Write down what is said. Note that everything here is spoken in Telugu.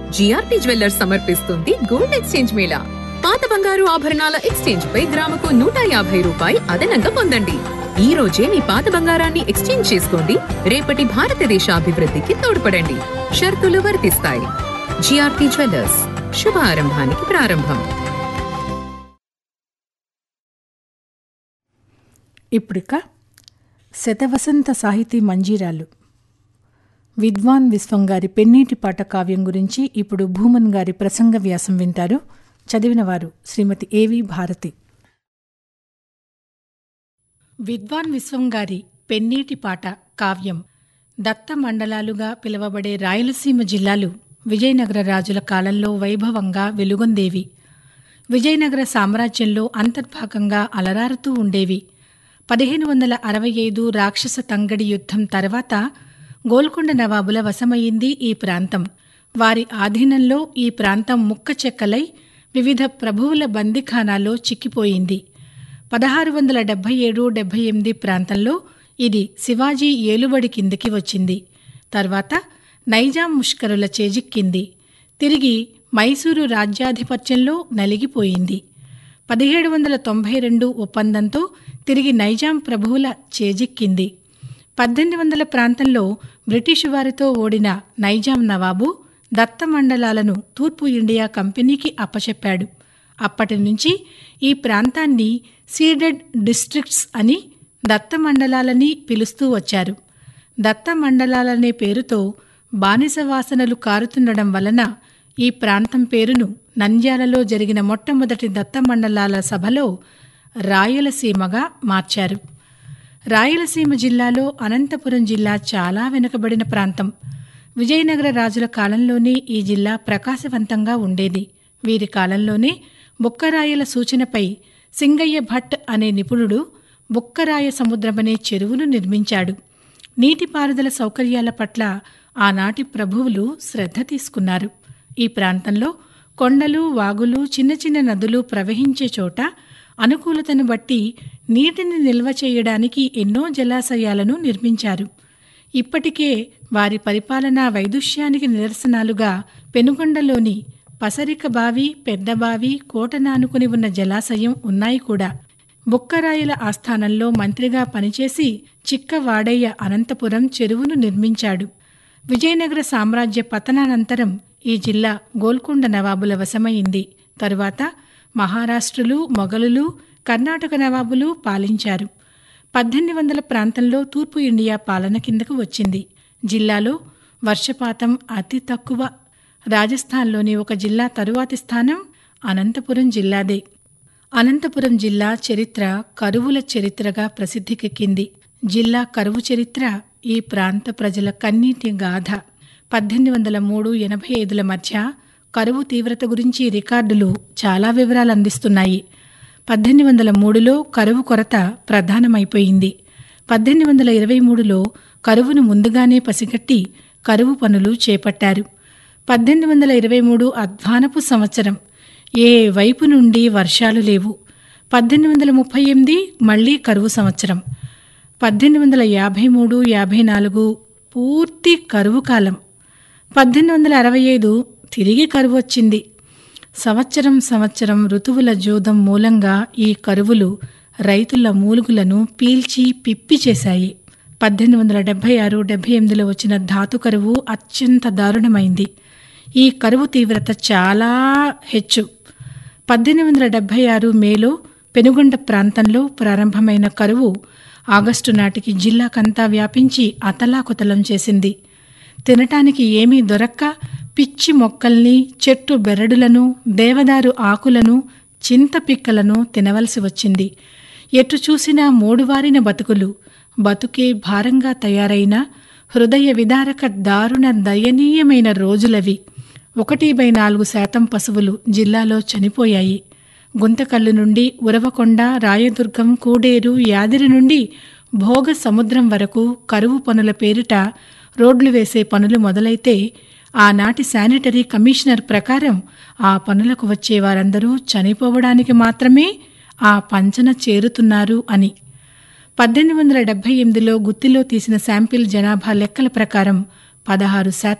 జిఆర్పి జ్యువెల్లర్స్ సమర్పిస్తుంది గోల్డ్ ఎక్స్చేంజ్ మేళా పాత బంగారు ఆభరణాల ఎక్స్చేంజ్ పై గ్రాముకు నూట యాభై రూపాయి అదనంగా పొందండి ఈ రోజే మీ పాత బంగారాన్ని ఎక్స్చేంజ్ చేసుకోండి రేపటి భారతదేశ అభివృద్ధికి తోడ్పడండి షరతులు వర్తిస్తాయి జిఆర్పి జ్యువెల్లర్స్ శుభ ఆరంభానికి ప్రారంభం ఇప్పుడిక శతవసంత సాహితీ మంజీరాలు విద్వాన్ విశ్వం గారి పెన్నీటి పాట కావ్యం గురించి ఇప్పుడు భూమన్ గారి ప్రసంగ వ్యాసం వింటారు చదివినవారు శ్రీమతి ఏవి భారతి విద్వాన్ విశ్వం గారి పెన్నీటి పాట కావ్యం దత్త మండలాలుగా పిలువబడే రాయలసీమ జిల్లాలు విజయనగర రాజుల కాలంలో వైభవంగా వెలుగొందేవి విజయనగర సామ్రాజ్యంలో అంతర్భాగంగా అలరారుతూ ఉండేవి పదిహేను వందల అరవై ఐదు రాక్షస తంగడి యుద్ధం తర్వాత గోల్కొండ నవాబుల వశమయ్యింది ఈ ప్రాంతం వారి ఆధీనంలో ఈ ప్రాంతం ముక్కచెక్కలై వివిధ ప్రభువుల బందిఖానాలో చిక్కిపోయింది పదహారు వందల డెబ్బై ఏడు డెబ్బై ఎనిమిది ప్రాంతంలో ఇది శివాజీ ఏలుబడి కిందికి వచ్చింది తర్వాత నైజాం ముష్కరుల చేజిక్కింది తిరిగి మైసూరు రాజ్యాధిపత్యంలో నలిగిపోయింది పదిహేడు వందల తొంభై రెండు ఒప్పందంతో తిరిగి నైజాం ప్రభువుల చేజిక్కింది పద్దెనిమిది వందల ప్రాంతంలో బ్రిటిషు వారితో ఓడిన నైజాం నవాబు దత్త మండలాలను తూర్పు ఇండియా కంపెనీకి అప్పచెప్పాడు అప్పటి నుంచి ఈ ప్రాంతాన్ని సీడెడ్ డిస్ట్రిక్ట్స్ అని దత్త మండలాలని పిలుస్తూ వచ్చారు దత్త మండలాలనే పేరుతో బానిస వాసనలు కారుతుండడం వలన ఈ ప్రాంతం పేరును నంద్యాలలో జరిగిన మొట్టమొదటి దత్త మండలాల సభలో రాయలసీమగా మార్చారు రాయలసీమ జిల్లాలో అనంతపురం జిల్లా చాలా వెనుకబడిన ప్రాంతం విజయనగర రాజుల కాలంలోనే ఈ జిల్లా ప్రకాశవంతంగా ఉండేది వీరి కాలంలోనే బుక్కరాయల సూచనపై సింగయ్య భట్ అనే నిపుణుడు బుక్కరాయ సముద్రమనే చెరువును నిర్మించాడు నీటిపారుదల సౌకర్యాల పట్ల ఆనాటి ప్రభువులు శ్రద్ధ తీసుకున్నారు ఈ ప్రాంతంలో కొండలు వాగులు చిన్న చిన్న నదులు ప్రవహించే చోట అనుకూలతను బట్టి నీటిని నిల్వ చేయడానికి ఎన్నో జలాశయాలను నిర్మించారు ఇప్పటికే వారి పరిపాలనా వైదుష్యానికి నిదర్శనాలుగా పెనుగొండలోని పసరిక బావి పెద్ద బావి కోటనానుకుని ఉన్న జలాశయం ఉన్నాయి కూడా బుక్కరాయల ఆస్థానంలో మంత్రిగా పనిచేసి చిక్కవాడయ్య అనంతపురం చెరువును నిర్మించాడు విజయనగర సామ్రాజ్య పతనానంతరం ఈ జిల్లా గోల్కొండ నవాబుల వశమైంది తరువాత మహారాష్ట్రులు మొఘలులు కర్ణాటక నవాబులు పాలించారు పద్దెనిమిది వందల ప్రాంతంలో తూర్పు ఇండియా పాలన కిందకు వచ్చింది జిల్లాలో వర్షపాతం అతి తక్కువ రాజస్థాన్లోని ఒక జిల్లా తరువాతి స్థానం అనంతపురం జిల్లాదే అనంతపురం జిల్లా చరిత్ర కరువుల చరిత్రగా ప్రసిద్ధికెక్కింది జిల్లా కరువు చరిత్ర ఈ ప్రాంత ప్రజల కన్నీటి గాథ పద్దెనిమిది వందల మూడు ఎనభై ఐదుల మధ్య కరువు తీవ్రత గురించి రికార్డులు చాలా వివరాలు అందిస్తున్నాయి పద్దెనిమిది వందల మూడులో కరువు కొరత ప్రధానమైపోయింది పద్దెనిమిది వందల ఇరవై మూడులో కరువును ముందుగానే పసిగట్టి కరువు పనులు చేపట్టారు పద్దెనిమిది వందల ఇరవై మూడు అధ్వానపు సంవత్సరం ఏ వైపు నుండి వర్షాలు లేవు పద్దెనిమిది వందల ముప్పై ఎనిమిది మళ్లీ కరువు సంవత్సరం పద్దెనిమిది వందల యాభై మూడు యాభై నాలుగు పూర్తి కరువు కాలం పద్దెనిమిది వందల అరవై ఐదు తిరిగి కరువు వచ్చింది సంవత్సరం సంవత్సరం ఋతువుల జోదం మూలంగా ఈ కరువులు రైతుల మూలుగులను పీల్చి పిప్పి చేశాయి పద్దెనిమిది వందల డెబ్బై ఆరు డెబ్బై ఎనిమిదిలో వచ్చిన ధాతు కరువు అత్యంత దారుణమైంది ఈ కరువు తీవ్రత చాలా హెచ్చు పద్దెనిమిది వందల డెబ్బై ఆరు మేలో పెనుగొండ ప్రాంతంలో ప్రారంభమైన కరువు ఆగస్టు నాటికి జిల్లాకంతా వ్యాపించి అతలాకుతలం చేసింది తినటానికి ఏమీ దొరక్క పిచ్చి మొక్కల్ని చెట్టు బెరడులను దేవదారు ఆకులను చింతపిక్కలను తినవలసి వచ్చింది ఎటు చూసినా మూడువారిన బతుకులు బతుకే భారంగా తయారైన హృదయ విదారక దారుణ దయనీయమైన రోజులవి ఒకటి బై నాలుగు శాతం పశువులు జిల్లాలో చనిపోయాయి గుంతకల్లు నుండి ఉరవకొండ రాయదుర్గం కూడేరు యాదిరి నుండి భోగ సముద్రం వరకు కరువు పనుల పేరిట రోడ్లు వేసే పనులు మొదలైతే ఆనాటి శానిటరీ కమిషనర్ ప్రకారం ఆ పనులకు వచ్చే వారందరూ చనిపోవడానికి మాత్రమే ఆ పంచన చేరుతున్నారు అని పద్దెనిమిది వందల డెబ్బై ఎనిమిదిలో గుత్తిలో తీసిన శాంపిల్ జనాభా లెక్కల ప్రకారం పదహారు శాతం